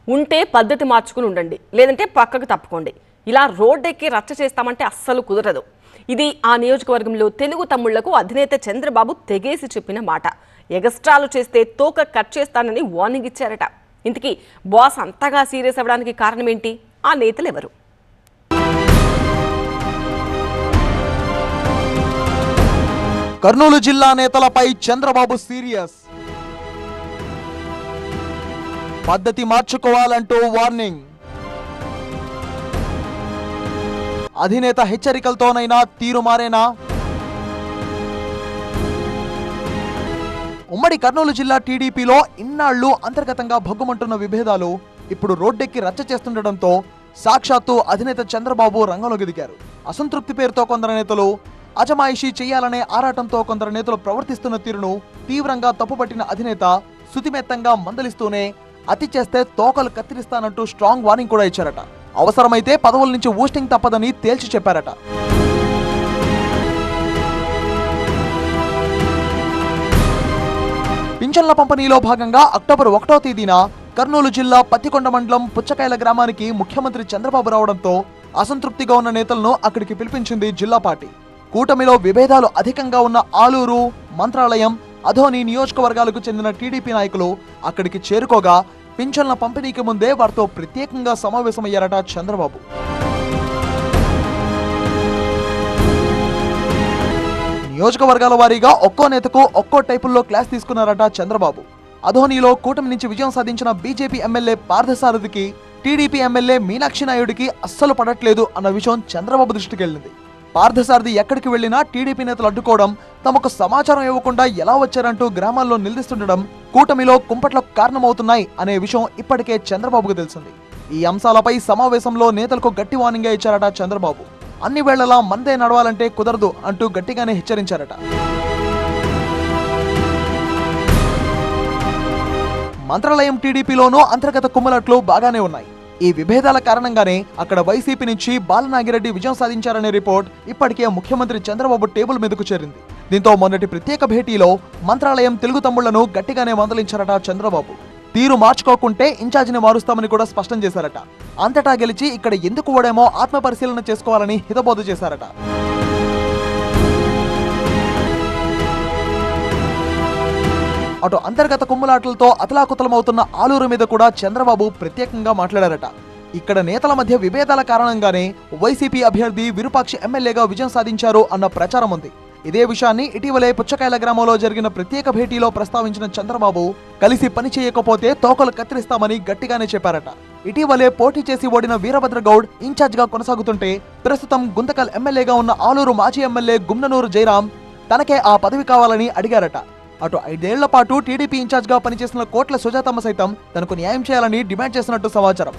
ఉంటే పద్ధతి మార్చుకుని ఉండండి లేదంటే పక్కకు తప్పుకోండి ఇలా రోడ్డెక్కి రచ్చ చేస్తామంటే అస్సలు కుదరదు ఇది ఆ నియోజకవర్గంలో తెలుగు తమ్ముళ్లకు అధినేత చంద్రబాబు తెగేసి చెప్పిన మాట ఎగస్ట్రాలు చేస్తే తోక కట్ చేస్తానని వార్నింగ్ ఇచ్చారట ఇంతకీ బాస్ అంతగా సీరియస్ అవ్వడానికి కారణం ఏంటి ఆ నేతలు ఎవరు కర్నూలు జిల్లా నేతలపై చంద్రబాబు సీరియస్ పద్ధతి మార్చుకోవాలంటూ వార్నింగ్ అధినేత హెచ్చరికలతోనైనా తీరు మారేనా ఉమ్మడి కర్నూలు జిల్లా టీడీపీలో ఇన్నాళ్లు అంతర్గతంగా భగ్గుమంటున్న విభేదాలు ఇప్పుడు రోడ్డెక్కి రచ్చ చేస్తుండటంతో సాక్షాత్తు అధినేత చంద్రబాబు రంగంలోకి దిగారు అసంతృప్తి పేరుతో కొందరు నేతలు అజమాయిషీ చేయాలనే ఆరాటంతో కొందరు నేతలు ప్రవర్తిస్తున్న తీరును తీవ్రంగా తప్పుపట్టిన అధినేత శుతిమెత్తంగా మందలిస్తూనే అతి చేస్తే తోకలు కత్తిరిస్తానంటూ స్ట్రాంగ్ వార్నింగ్ కూడా ఇచ్చారట అవసరమైతే పదవుల నుంచి ఊస్టింగ్ తప్పదని తేల్చి చెప్పారట పింఛన్ల పంపిణీలో భాగంగా అక్టోబర్ ఒకటో తేదీన కర్నూలు జిల్లా పత్తికొండ మండలం పుచ్చకాయల గ్రామానికి ముఖ్యమంత్రి చంద్రబాబు రావడంతో అసంతృప్తిగా ఉన్న నేతలను అక్కడికి పిలిపించింది జిల్లా పార్టీ కూటమిలో విభేదాలు అధికంగా ఉన్న ఆలూరు మంత్రాలయం అధోని నియోజకవర్గాలకు చెందిన టీడీపీ నాయకులు అక్కడికి చేరుకోగా పింఛన్ల పంపిణీకి ముందే వారితో ప్రత్యేకంగా సమావేశమయ్యారట చంద్రబాబు నియోజకవర్గాల వారీగా ఒక్కో నేతకు ఒక్కో టైపుల్లో క్లాస్ తీసుకున్నారట చంద్రబాబు అధోనిలో కూటమి నుంచి విజయం సాధించిన బీజేపీ ఎమ్మెల్యే పార్థసారథికి టీడీపీ ఎమ్మెల్యే మీనాక్షి నాయుడికి అస్సలు పడట్లేదు అన్న విషయం చంద్రబాబు దృష్టికి వెళ్ళింది పార్థసారథి ఎక్కడికి వెళ్లినా టీడీపీ నేతలు అడ్డుకోవడం తమకు సమాచారం ఇవ్వకుండా ఎలా వచ్చారంటూ గ్రామాల్లో నిలదీస్తుండడం కూటమిలో కుంపట్లకు కారణమవుతున్నాయి అనే విషయం ఇప్పటికే చంద్రబాబుకు తెలిసింది ఈ అంశాలపై సమావేశంలో నేతలకు గట్టి వార్నింగ్ ఇచ్చారట చంద్రబాబు అన్ని వేళలా మందే నడవాలంటే కుదరదు అంటూ గట్టిగానే హెచ్చరించారట మంత్రాలయం టీడీపీలోనూ అంతర్గత కుమ్మలట్లు బాగానే ఉన్నాయి ఈ విభేదాల కారణంగానే అక్కడ వైసీపీ నుంచి బాలనాగిరెడ్డి విజయం సాధించారనే రిపోర్ట్ ఇప్పటికే ముఖ్యమంత్రి చంద్రబాబు టేబుల్ మీదకు చేరింది దీంతో మొన్నటి ప్రత్యేక భేటీలో మంత్రాలయం తెలుగు తమ్ముళ్లను గట్టిగానే మందలించారట చంద్రబాబు తీరు మార్చుకోకుంటే ఇన్ఛార్జిని మారుస్తామని కూడా స్పష్టం చేశారట అంతటా గెలిచి ఇక్కడ ఎందుకు ఓడేమో ఆత్మ పరిశీలన చేసుకోవాలని హితబోధ చేశారట అటు అంతర్గత కుమ్ములాటలతో అతలాకుతలమవుతున్న ఆలూరు మీద కూడా చంద్రబాబు ప్రత్యేకంగా మాట్లాడారట ఇక్కడ నేతల మధ్య విభేదాల కారణంగానే వైసీపీ అభ్యర్థి విరూపాక్షి ఎమ్మెల్యేగా విజయం సాధించారు అన్న ప్రచారం ఉంది ఇదే విషయాన్ని ఇటీవలే పుచ్చకాయల గ్రామంలో జరిగిన ప్రత్యేక భేటీలో ప్రస్తావించిన చంద్రబాబు కలిసి పని చేయకపోతే తోకలు కత్తిరిస్తామని గట్టిగానే చెప్పారట ఇటీవలే పోటీ చేసి ఓడిన వీరభద్ర గౌడ్ ఇన్ఛార్జ్ గా కొనసాగుతుంటే ప్రస్తుతం గుంతకల్ ఎమ్మెల్యేగా ఉన్న ఆలూరు మాజీ ఎమ్మెల్యే గుమ్ననూరు జయరాం తనకే ఆ పదవి కావాలని అడిగారట అటు ఐదేళ్ల పాటు టీడీపీ ఇన్ఛార్జ్ గా పనిచేసిన కోట్ల సుజాతమ్మ సైతం తనకు న్యాయం చేయాలని డిమాండ్ చేసినట్టు సమాచారం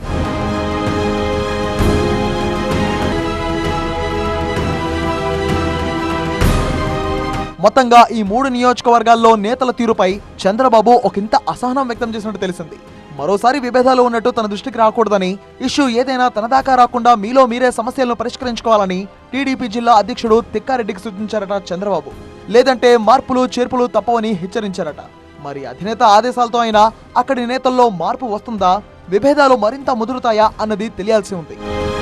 మొత్తంగా ఈ మూడు నియోజకవర్గాల్లో నేతల తీరుపై చంద్రబాబు ఒకంత అసహనం వ్యక్తం చేసినట్టు తెలిసింది మరోసారి విభేదాలు ఉన్నట్టు తన దృష్టికి రాకూడదని ఇష్యూ ఏదైనా తన దాకా రాకుండా మీలో మీరే సమస్యలను పరిష్కరించుకోవాలని టీడీపీ జిల్లా అధ్యక్షుడు తిక్కారెడ్డికి సూచించారట చంద్రబాబు లేదంటే మార్పులు చేర్పులు తప్పవని హెచ్చరించారట మరి అధినేత ఆదేశాలతో అయినా అక్కడి నేతల్లో మార్పు వస్తుందా విభేదాలు మరింత ముదురుతాయా అన్నది తెలియాల్సి ఉంది